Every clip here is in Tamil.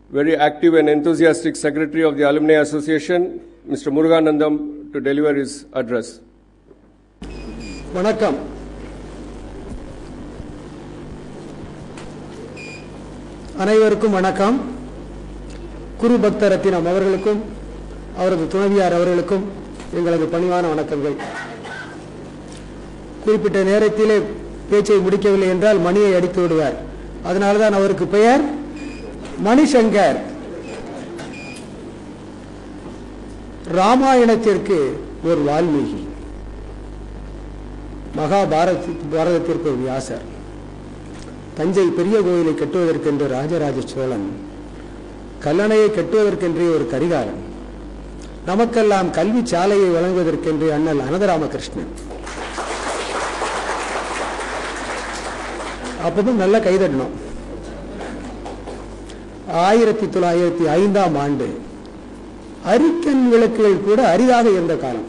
very active and enthusiastic Secretary of the Alumni Association, Mr. Muruganandam, to deliver his address. வணக்கம் அனைவருக்கும் வணக்கம் குரு பக்த ரத்தினம் அவர்களுக்கும் அவரது துணைவியார் அவர்களுக்கும் எங்களது பணிவான வணக்கங்கள் குறிப்பிட்ட நேரத்திலே பேச்சை முடிக்கவில்லை என்றால் மணியை அடித்து விடுவார் அதனால்தான் அவருக்கு பெயர் மணிசங்கர் ராமாயணத்திற்கு ஒரு வால்மீகி மகாபாரத பாரதத்திற்கு ஒரு வியாசர் தஞ்சை பெரிய கோயிலை கட்டுவதற்கென்று ராஜராஜ சோழன் கல்லணையை கட்டுவதற்கென்றே ஒரு கரிகாலன் நமக்கெல்லாம் கல்வி சாலையை வழங்குவதற்கென்று அண்ணல் அனந்தராமகிருஷ்ணன் அப்பவும் நல்ல கைதட்டணும் ஆயிரத்தி தொள்ளாயிரத்தி ஐந்தாம் ஆண்டு அரிக்கன் விளக்குகள் கூட அரிதாக இருந்த காலம்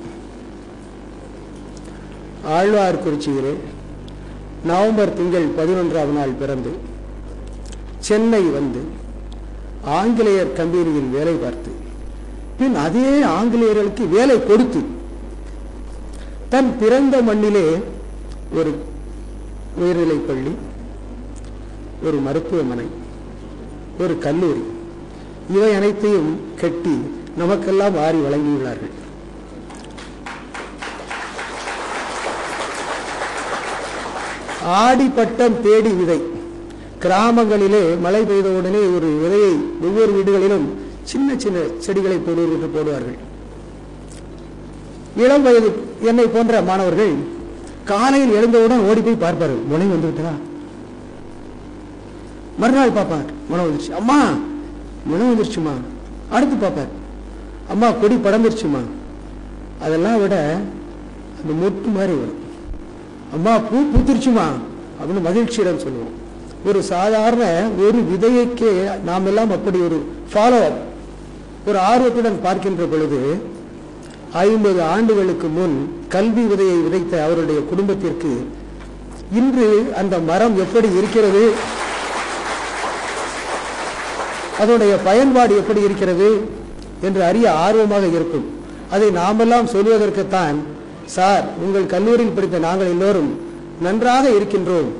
ஆழ்வார்குறிச்சியிலே நவம்பர் திங்கள் பதினொன்றாம் நாள் பிறந்து சென்னை வந்து ஆங்கிலேயர் கம்பெனியில் வேலை பார்த்து பின் அதே ஆங்கிலேயர்களுக்கு வேலை கொடுத்து தன் பிறந்த மண்ணிலே ஒரு உயர்நிலைப் பள்ளி ஒரு மருத்துவமனை ஒரு கல்லூரி இவை அனைத்தையும் கட்டி நமக்கெல்லாம் வாரி வழங்கியுள்ளார்கள் ஆடிப்பட்டம் தேடி விதை கிராமங்களிலே மழை பெய்த உடனே ஒரு விதையை ஒவ்வொரு வீடுகளிலும் சின்ன சின்ன செடிகளை போடுவது போடுவார்கள் இளம் வயது என்னை போன்ற மாணவர்கள் காலையில் எழுந்தவுடன் ஓடி போய் பார்ப்பார்கள் முனை வந்து விட்டதா மறுநாள் பார்ப்பார் முனை வந்துருச்சு அம்மா முனை வந்துருச்சுமா அடுத்து பார்ப்பார் அம்மா கொடி படந்துருச்சுமா அதெல்லாம் விட அந்த மொட்டு மாதிரி வரும் அம்மா பூ பூத்திருச்சுமா அப்படின்னு மகிழ்ச்சியிடம் சொல்லுவோம் ஒரு சாதாரண ஒரு விதையைக்கே நாம் எல்லாம் அப்படி ஒரு ஃபாலோ ஒரு ஆர்வத்துடன் பார்க்கின்ற பொழுது ஐம்பது ஆண்டுகளுக்கு முன் கல்வி விதையை விதைத்த அவருடைய குடும்பத்திற்கு இன்று அந்த மரம் எப்படி இருக்கிறது அதனுடைய பயன்பாடு எப்படி இருக்கிறது என்று அறிய ஆர்வமாக இருக்கும் அதை நாமெல்லாம் சொல்வதற்குத்தான் சார் உங்கள் கல்லூரியில் படித்த நாங்கள் எல்லோரும் நன்றாக இருக்கின்றோம்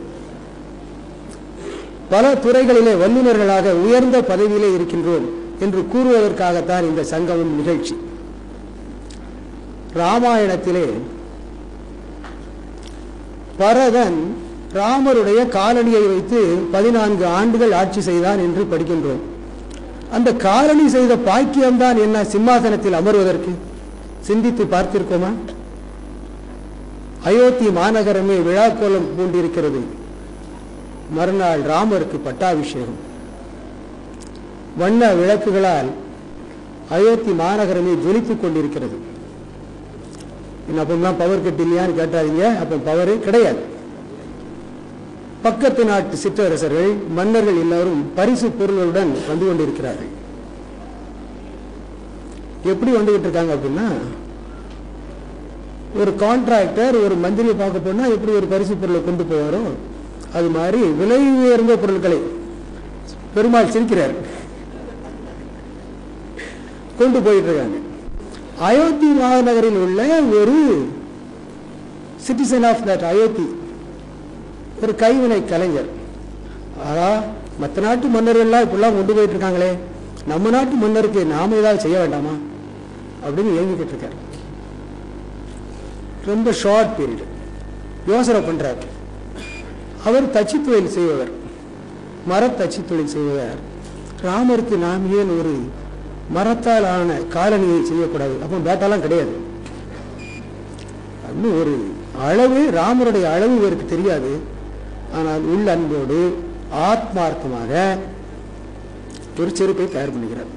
பல துறைகளிலே வல்லுநர்களாக உயர்ந்த பதவியிலே இருக்கின்றோம் என்று கூறுவதற்காகத்தான் இந்த சங்கமம் நிகழ்ச்சி ராமாயணத்திலே பரதன் ராமருடைய காலனியை வைத்து பதினான்கு ஆண்டுகள் ஆட்சி செய்தான் என்று படிக்கின்றோம் அந்த காலனி செய்த பாக்கியம்தான் என்ன சிம்மாசனத்தில் அமர்வதற்கு சிந்தித்து பார்த்திருக்கோமா அயோத்தி மாநகரமே விழாக்கோலம் பூண்டிருக்கிறது மறுநாள் ராமருக்கு பட்டாபிஷேகம் வண்ண விளக்குகளால் அயோத்தி மாநகரமே ஜொலித்துக் கொண்டிருக்கிறது என்ன அப்பெல்லாம் பவர் கட் இல்லையான்னு கேட்டாதீங்க அப்ப பவரே கிடையாது பக்கத்து நாட்டு சிற்றரசர்கள் மன்னர்கள் எல்லாரும் பரிசு பொருளுடன் வந்து கொண்டிருக்கிறார்கள் எப்படி வந்துகிட்டு இருக்காங்க அப்படின்னா ஒரு கான்ட்ராக்டர் ஒரு மந்திரியை பார்க்க போனா எப்படி ஒரு பரிசு பொருளை கொண்டு போவாரோ அது மாதிரி விலை உயர்ந்த பொருட்களை பெருமாள் சிரிக்கிறார் கொண்டு போயிட்டு இருக்காங்க அயோத்தி மாநகரில் உள்ள ஒரு சிட்டிசன் ஆஃப் தட் அயோத்தி ஒரு கைவினை கலைஞர் ஆனா மற்ற நாட்டு மன்னர்கள்லாம் இப்படிலாம் கொண்டு போயிட்டு இருக்காங்களே நம்ம நாட்டு மன்னருக்கு நாம ஏதாவது செய்ய வேண்டாமா அப்படின்னு இயங்கிக்கிட்டு இருக்காரு ரொம்ப ஷார்ட் பீரியட் யோசனை பண்றார் அவர் தச்சு தொழில் செய்பவர் மரத்தச்சு தொழில் செய்பவர் ராமருக்கு நாம் ஏன் ஒரு மரத்தால் ஆன காலனியை செய்யக்கூடாது அப்போ பேட்டாலாம் கிடையாது அப்படின்னு ஒரு அளவு ராமருடைய அளவு இவருக்கு தெரியாது ஆனால் உள்ள அன்போடு ஆத்மார்த்தமாக ஒரு செருப்பை தயார் பண்ணுகிறார்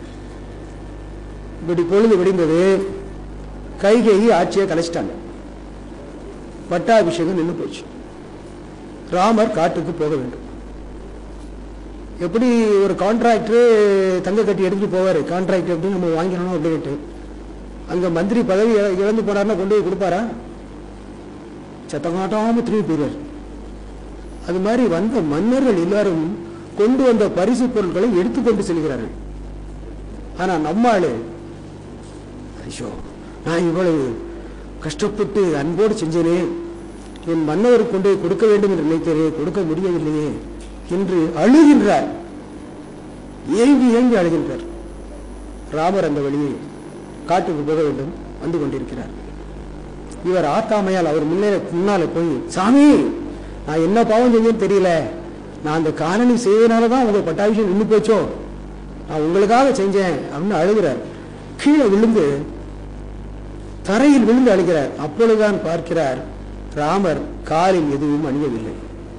இப்படி பொழுது விடிந்தது கைகேயி ஆட்சியை கலைச்சிட்டாங்க பட்டாபிஷேகம் நின்று போச்சு ராமர் காட்டுக்கு போக வேண்டும் எப்படி ஒரு கான்ட்ராக்டர் தங்க கட்டி எடுத்துட்டு போவார் கான்ட்ராக்ட் எப்படி நம்ம வாங்கிடணும் அப்படின்ட்டு அங்க மந்திரி பதவி இழ- இழந்து போனார்னா கொண்டு போய் கொடுப்பாரா சத்தம் காட்டாம திரும்பி போயிடுவார் அது மாதிரி வந்த மன்னர்கள் எல்லாரும் கொண்டு வந்த பரிசு பொருட்களை எடுத்துக்கொண்டு செல்கிறார்கள் ஆனா நம்மாளு ஐயோ நான் இவ்வளவு கஷ்டப்பட்டு அன்போடு செஞ்சேனே என் மன்னவருக்கு கொண்டு போய் கொடுக்க வேண்டும் என்று நினைத்தேனே கொடுக்க முடியவில்லையே என்று அழுகின்றார் ஏங்கி ஏங்கி அழுகின்றார் ராமர் அந்த வழியை காட்டுக்கு போக வேண்டும் வந்து கொண்டிருக்கிறார் இவர் ஆத்தாமையால் அவர் முன்னே முன்னால போய் சாமி நான் என்ன பாவம் செஞ்சேன்னு தெரியல நான் அந்த காலனி செய்தனால தான் உங்க பட்டாபிஷேகம் நின்று போச்சோ நான் உங்களுக்காக செஞ்சேன் அப்படின்னு அழுகிறார் கீழே விழுந்து தரையில் விழுந்து அழுகிறார் அப்பொழுதுதான் பார்க்கிறார் ராமர் காலில் எதுவும் அணியவில்லை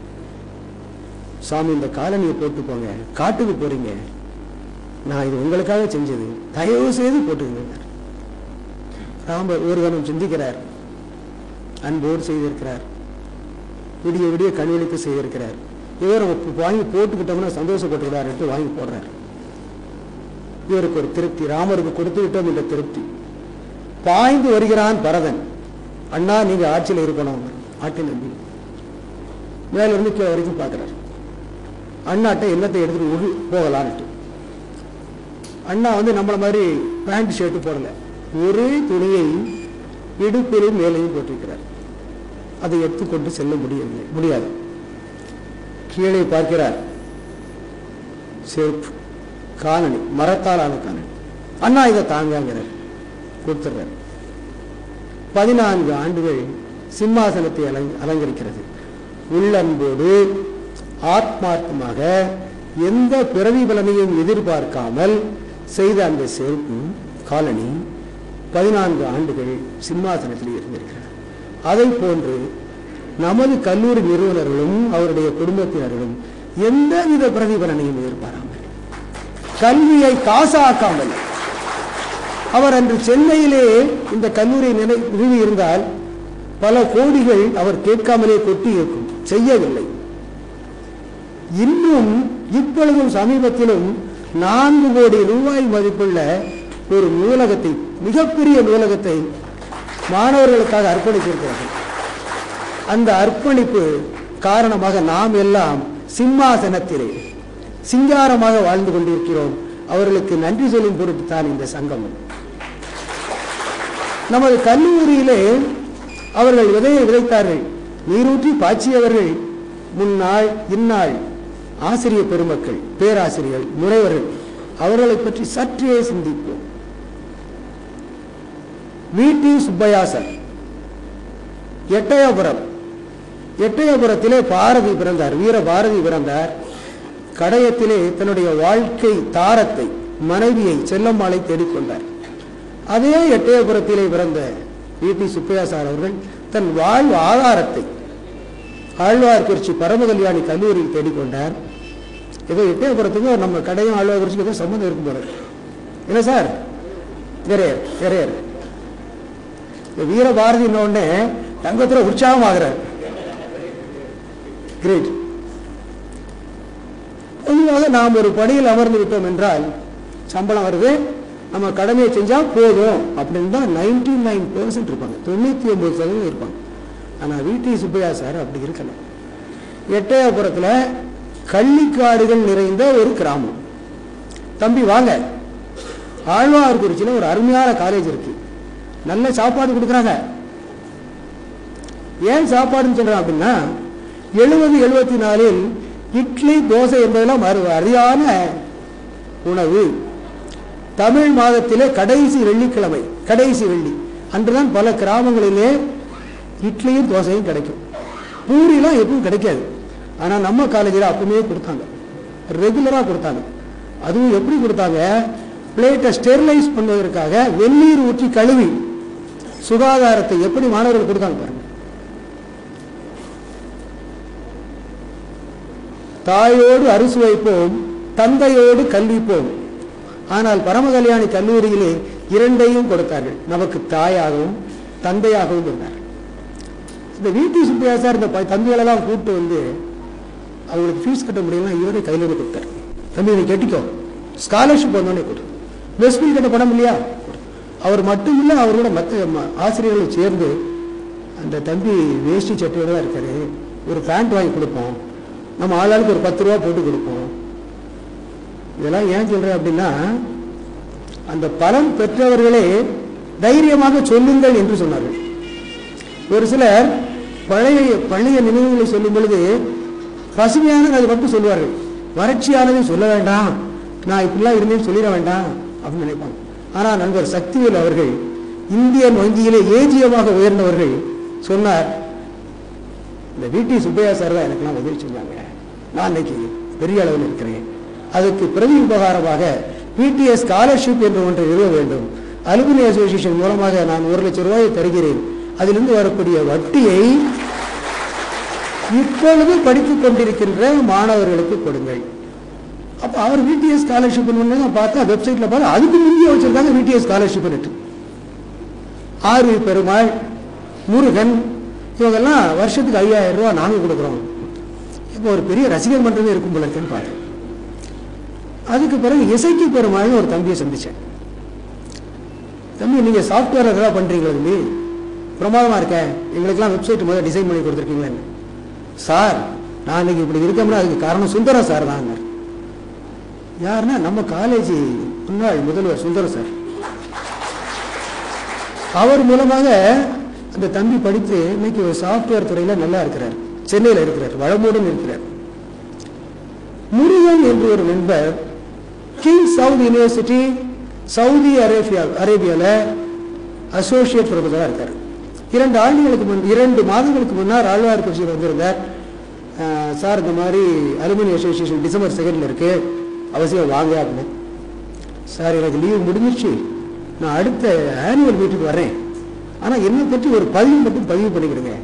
சாமி இந்த காலனியை போட்டு போங்க காட்டுக்கு போறீங்க நான் இது உங்களுக்காக செஞ்சது தயவு செய்து போட்டுக்கங்க ராமர் ஒரு கணம் சிந்திக்கிறார் அன்போடு செய்திருக்கிறார் விடிய விடிய கண்விழித்து செய்திருக்கிறார் இவர் வாங்கி போட்டுக்கிட்டோம்னா சந்தோஷப்பட்டுவிடாரு வாங்கி போடுறார் இவருக்கு ஒரு திருப்தி ராமருக்கு கொடுத்து விட்டோம் என்ற திருப்தி பாய்ந்து வருகிறான் பரதன் அண்ணா நீங்க ஆட்சியில் இருக்கணும் ஆட்டில் நம்பி மேல இருந்து கீழே வரைக்கும் பார்க்கிறார் அண்ணாட்ட என்னத்தை எடுத்துட்டு உரு போகலான்ட்டு அண்ணா வந்து நம்மள மாதிரி பேண்ட் ஷர்ட் போடல ஒரே துணியை இடுப்பிலும் மேலையும் போட்டிருக்கிறார் அதை எடுத்துக்கொண்டு செல்ல முடியவில்லை முடியாது கீழே பார்க்கிறார் செருப்பு காலனி மரத்தாலான காலனி அண்ணா இதை தாங்கிறார் கொடுத்துறார் பதினான்கு ஆண்டுகள் சிம்மாசனத்தை அலங் அலங்கரிக்கிறது உள்ளன்போடு ஆத்மார்த்தமாக எந்த பிரதிபலனையும் எதிர்பார்க்காமல் செய்த அந்த செருப்பு காலனி பதினான்கு ஆண்டுகள் சிம்மாசனத்தில் இருந்திருக்கிறது அதை போன்று நமது கல்லூரி நிறுவனர்களும் அவருடைய குடும்பத்தினர்களும் எந்தவித பிரதிபலனையும் எதிர்பாராமல் கல்வியை காசாக்காமல் அவர் அன்று சென்னையிலே இந்த கல்லூரி நிலை நிறுவி இருந்தால் பல கோடிகள் அவர் கேட்காமலே கொட்டி இருக்கும் செய்யவில்லை இன்னும் இப்பொழுதும் சமீபத்திலும் நான்கு கோடி ரூபாய் மதிப்புள்ள ஒரு நூலகத்தை மிகப்பெரிய நூலகத்தை மாணவர்களுக்காக அர்ப்பணித்திருக்கிறார்கள் அந்த அர்ப்பணிப்பு காரணமாக நாம் எல்லாம் சிம்மாசனத்திலே சிங்காரமாக வாழ்ந்து கொண்டிருக்கிறோம் அவர்களுக்கு நன்றி சொல்லும் பொருட்டு தான் இந்த சங்கம் நமது கல்லூரியிலே அவர்கள் விதையை விதைத்தார்கள் நீரூற்றி பாய்ச்சியவர்கள் முன்னாள் இந்நாள் ஆசிரியர் பெருமக்கள் பேராசிரியர்கள் முனைவர்கள் அவர்களை பற்றி சற்றே சிந்திப்போம் வீட்டி சுப்பையா சார் எட்டயபுரம் எட்டயபுரத்திலே பாரதி பிறந்தார் வீர பாரதி பிறந்தார் கடையத்திலே தன்னுடைய வாழ்க்கை தாரத்தை மனைவியை செல்லம்மாளை தேடிக்கொண்டார் அதே எட்டயபுரத்திலே பிறந்த வீட்டி சுப்பையா சார் அவர்கள் தன் வாழ்வு ஆதாரத்தை ஆழ்வார்குறிச்சி பரம கல்யாணி கல்லூரியில் தேடிக்கொண்டார் ஏதோ எட்டயபுரத்துக்கு நம்ம கடையும் ஆழ்வார்குறிச்சிக்கு ஏதோ சம்மந்தம் இருக்கும் போல என்ன சார் வேறையர் வேறையர் இந்த வீரபாரதி உடனே தங்கத்துல உற்சாகம் ஆகிறார் கிரேட் பொதுவாக நாம் ஒரு பணியில் அமர்ந்து விட்டோம் என்றால் சம்பளம் வருது நம்ம கடமையை செஞ்சா போதும் அப்படின்னு தான் நைன்டி நைன் பெர்சன்ட் இருப்பாங்க தொண்ணூத்தி ஒன்பது சதவீதம் இருப்பாங்க ஆனா வீட்டி சுப்பையா சார் அப்படி இருக்கல எட்டயபுரத்துல கள்ளிக்காடுகள் நிறைந்த ஒரு கிராமம் தம்பி வாங்க ஆழ்வார்குறிச்சியில் ஒரு அருமையான காலேஜ் இருக்கு நல்ல சாப்பாடு கொடுக்குறாங்க ஏன் சாப்பாடுன்னு சொல்றேன் அப்படின்னா எழுபது எழுபத்தி நாலில் இட்லி தோசை என்பதெல்லாம் அரு அரியான உணவு தமிழ் மாதத்திலே கடைசி வெள்ளிக்கிழமை கடைசி வெள்ளி அன்றுதான் பல கிராமங்களிலே இட்லியும் தோசையும் கிடைக்கும் பூரிலாம் எப்பவும் கிடைக்காது ஆனா நம்ம காலேஜில் அப்பவுமே கொடுத்தாங்க ரெகுலரா கொடுத்தாங்க அதுவும் எப்படி கொடுத்தாங்க பிளேட்டை ஸ்டெரிலைஸ் பண்ணுவதற்காக வெந்நீர் ஊற்றி கழுவி சுகாதாரத்தை எப்படி மாணவர்கள் கொடுத்தாங்க பாருங்க தாயோடு அரிசி வைப்போம் தந்தையோடு கல்விப்போம் ஆனால் பரமகல்யாணி கல்லூரியிலே இரண்டையும் கொடுத்தார்கள் நமக்கு தாயாகவும் தந்தையாகவும் இருந்தார் இந்த வீட்டு சுப்பையா சார் இந்த ப- தம்பிகளெல்லாம் கூப்பிட்டு வந்து அவங்களுக்கு ஃபீஸ் கட்ட முடியலாம் இவரே கையில் வந்து கொடுத்தார் தம்பி நீ கட்டிக்கோ ஸ்காலர்ஷிப் வந்தோடனே கொடு பெஸ்ட் ஃபீல் கட்ட படம் இல்லையா அவர் மட்டுமில்லை அவரோட மற்ற ம- ஆசிரியர்களும் சேர்ந்து அந்த தம்பி வேஷ்டி சட்டையோட தான் இருக்காரு ஒரு பேண்ட் வாங்கி கொடுப்போம் நம்ம ஆளாளுக்கு ஒரு பத்து ரூபா போட்டு கொடுப்போம் இதெல்லாம் ஏன் சொல்றேன் அப்படின்னா அந்த பலன் பெற்றவர்களே தைரியமாக சொல்லுங்கள் என்று சொன்னார்கள் ஒரு சிலர் பழைய பழைய நினைவுகளை சொல்லும் பொழுது பசுமையானது அது மட்டும் சொல்லுவார்கள் வறட்சியானதை சொல்ல வேண்டாம் நான் இப்படிலாம் இருந்தேன்னு சொல்லிட வேண்டாம் அப்படின்னு நினைப்பாங்க ஆனால் நண்பர் சக்திவேல் அவர்கள் இந்தியன் வங்கியிலே ஏஜியமாக உயர்ந்தவர்கள் சொன்னார் இந்த விடி சுப்பையா சார் தான் எனக்கெல்லாம் உதவி செஞ்சாங்க நான் இன்னைக்கு பெரிய அளவில் இருக்கிறேன் அதுக்கு பிரதி உபகாரமாக பிடிஎஸ் ஸ்காலர்ஷிப் என்று ஒன்றை நிறுவ வேண்டும் அலுமினி அசோசியேஷன் மூலமாக நான் ஒரு லட்சம் ரூபாயை தருகிறேன் அதிலிருந்து வரக்கூடிய வட்டியை இப்பொழுது படித்துக் கொண்டிருக்கின்ற மாணவர்களுக்கு கொடுங்கள் அப்ப அவர் விடிஎஸ் ஸ்காலர்ஷிப் பார்த்தா வெப்சைட்ல பார்த்தா அதுக்கு முந்தைய வச்சிருக்காங்க VDS scholarship RV Perumal Murugan இவங்கெல்லாம் வருஷத்துக்கு ஐயாயிரம் ரூபாய் நாங்க கொடுக்குறோம் இப்போ ஒரு பெரிய ரசிகர் மன்றமே இருக்கும் போல இருக்குன்னு பார்த்தேன் அதுக்கு பிறகு இசைக்கு பெருமாள்னு ஒரு தம்பியை சந்திச்சேன் தம்பி நீங்க சாஃப்ட்வேர் ஏதாவது பண்றீங்களா தம்பி பிரமாதமா இருக்க எங்களுக்கெல்லாம் வெப்சைட் முதல்ல டிசைன் பண்ணி கொடுத்துருக்கீங்களேன்னு சார் நான் இன்னைக்கு இப்படி இருக்கோம்னா அதுக்கு காரணம் சுந்தரம் சார் தான் யாருன்னா நம்ம காலேஜ் முன்னாள் முதல்வர் சுந்தரம் சார் அவர் மூலமாக அந்த தம்பி படித்து இன்னைக்கு ஒரு சாஃப்ட்வேர் துறையில நல்லா இருக்கிறார் சென்னையில் இருக்கிறார் வளமுடன் இருக்கிறார் முருகன் என்று ஒரு நண்பர் king south university Saudi Arabia அரேபியால அசோசியேட் ப்ரொஃபஸராக இருக்கார் இரண்டு ஆண்டுகளுக்கு முன் இரண்டு மாதங்களுக்கு முன்னால் ஆழ்வார் கட்சியில் வந்திருந்தார் அஹ், சார் இந்த மாதிரி அலுமினி அசோசியேஷன் டிசம்பர் செகண்ட்ல இருக்கு அவசியம் வாங்க அப்படின்னு சார் எனக்கு லீவு முடிஞ்சிருச்சு நான் அடுத்த ஆனுவல் மீட்டுக்கு வரேன் ஆனா என்னை பற்றி ஒரு பதிவு மட்டும் பதிவு பண்ணிக்கிடுங்க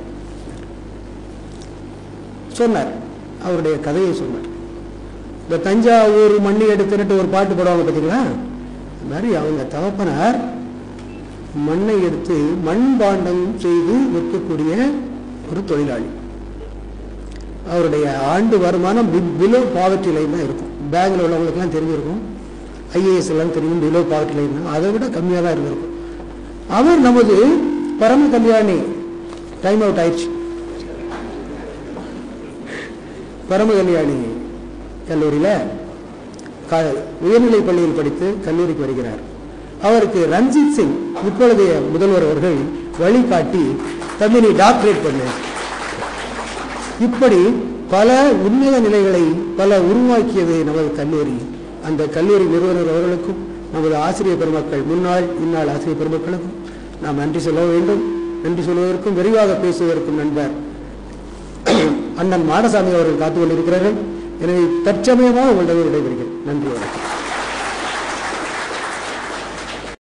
சொன்னார் அவருடைய கதையை சொன்னார் இந்த தஞ்சாவூர் மண்ணி எடுத்துட்டு ஒரு பாட்டு பாடுவாங்க பார்த்தீங்களா அது மாதிரி அவங்க தகப்பனார் மண்ணை எடுத்து மண் பாண்டம் செய்து விற்கக்கூடிய ஒரு தொழிலாளி அவருடைய ஆண்டு வருமானம் பிலோ பாவர்ட்டி லைன் தான் இருக்கும் பேங்க்ல உள்ளவங்களுக்குலாம் தெரிஞ்சிருக்கும் ஐஏஎஸ் எல்லாம் தெரியும் பிலோ பாவர்ட்டி லைன் தான் அதை விட கம்மியாக தான் இருந்திருக்கும் அவர் நமது பரம கல்யாணி டைம் அவுட் ஆயிடுச்சு பரம கல்யாணி கல்லூரியில் உயர்நிலை பள்ளியில் படித்து கல்லூரிக்கு வருகிறார் அவருக்கு ரஞ்சித் சிங் இப்பொழுதைய முதல்வர் அவர்கள் வழிகாட்டி தம்பி டாக்டரேட் பண்ணு இப்படி பல உன்னத நிலைகளை பல உருவாக்கியது நமது கல்லூரி அந்த கல்லூரி நிறுவனர் அவர்களுக்கும் நமது ஆசிரியர் பெருமக்கள் முன்னாள் இந்நாள் ஆசிரியர் பெருமக்களுக்கும் நாம் நன்றி சொல்ல வேண்டும் நன்றி சொல்வதற்கும் விரிவாக பேசுவதற்கும் நண்பர் அண்ணன் மாடசாமி அவர்கள் காத்து கொண்டிருக்கிறார்கள் எனவே தற்சமயமாக உங்களிடம் விடைபெறுகிறேன் நன்றி வணக்கம்